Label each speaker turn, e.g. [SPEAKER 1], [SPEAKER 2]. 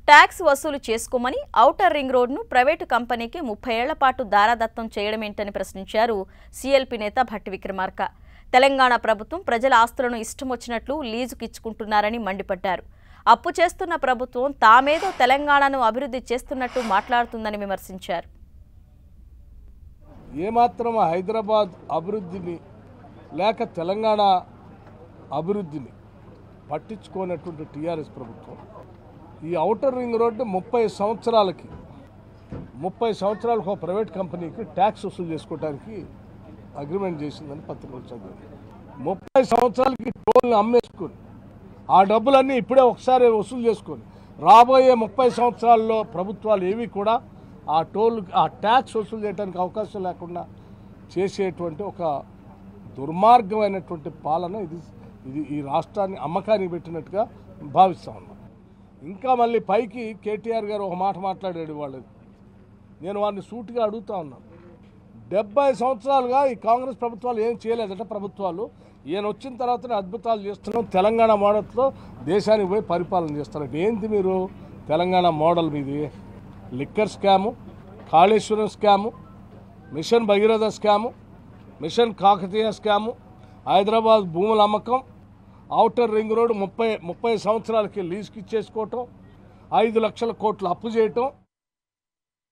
[SPEAKER 1] tax వసూలు చేసుకోమని outer ring రోడ్ను private కంపెనీకి ముప్పై ఏళ్ల పాటు దారాదత్తం చేయడమేంటని ప్రశ్నించారు సీఎల్పీ నేత భట్టి విక్రమార్క తెలంగాణ ప్రభుత్వం ప్రజల ఆస్తులను ఇష్టం వచ్చినట్లు లీజుకిచ్చుకుంటున్నారని మండిపడ్డారు అప్పు చేస్తున్న ప్రభుత్వం తామేదో తెలంగాణను అభివృద్ధి చేస్తున్నట్టు మాట్లాడుతుందని విమర్శించారు
[SPEAKER 2] ఏమాత్రం హైదరాబాద్ అభివృద్ధిని లేక తెలంగాణ అభివృద్ధిని పట్టించుకోనటువంటి టీఆర్ఎస్ ప్రభుత్వం ఈ ఔటర్ రింగ్ రోడ్డు ముప్పై సంవత్సరాలకి ముప్పై సంవత్సరాలకు ఒక ప్రైవేట్ కంపెనీకి ట్యాక్స్ వసూలు చేసుకోవడానికి అగ్రిమెంట్ చేసిందని పత్రికలు చదివాను ముప్పై సంవత్సరాలకి టోల్ని అమ్మేసుకొని ఆ డబ్బులన్నీ ఇప్పుడే ఒకసారి వసూలు చేసుకొని రాబోయే ముప్పై సంవత్సరాల్లో ప్రభుత్వాలు ఏవి కూడా ఆ టోల్ ఆ ట్యాక్స్ వసూలు చేయడానికి అవకాశం లేకుండా చేసేటువంటి ఒక దుర్మార్గమైనటువంటి పాలన ఇది ఇది ఈ రాష్ట్రాన్ని అమ్మకానికి పెట్టినట్టుగా భావిస్తా ఉన్నాం ఇంకా మళ్ళీ పైకి కేటీఆర్ గారు ఒక మాట మాట్లాడాడు వాళ్ళు నేను వారిని సూటిగా అడుగుతా ఉన్నాను డెబ్బై సంవత్సరాలుగా ఈ కాంగ్రెస్ ప్రభుత్వాలు ఏం చేయలేదట ప్రభుత్వాలు ఈయన వచ్చిన తర్వాతనే అద్భుతాలు చేస్తున్నాం తెలంగాణ మోడల్తో దేశానికి పోయి పరిపాలన చేస్తున్నారు ఏంటి మీరు తెలంగాణ మోడల్ మీది liquor scam Kaleshwaram scam mission Bhagiratha scam mission Kakatiya scam Hyderabad భూముల అమ్మకం ఔటర్ రింగ్ రోడ్ ముప్పై ముప్పై సంవత్సరాలకి లీజుకి ఇచ్చేసుకోవటం ఐదు లక్షల కోట్లు అప్పు చేయటం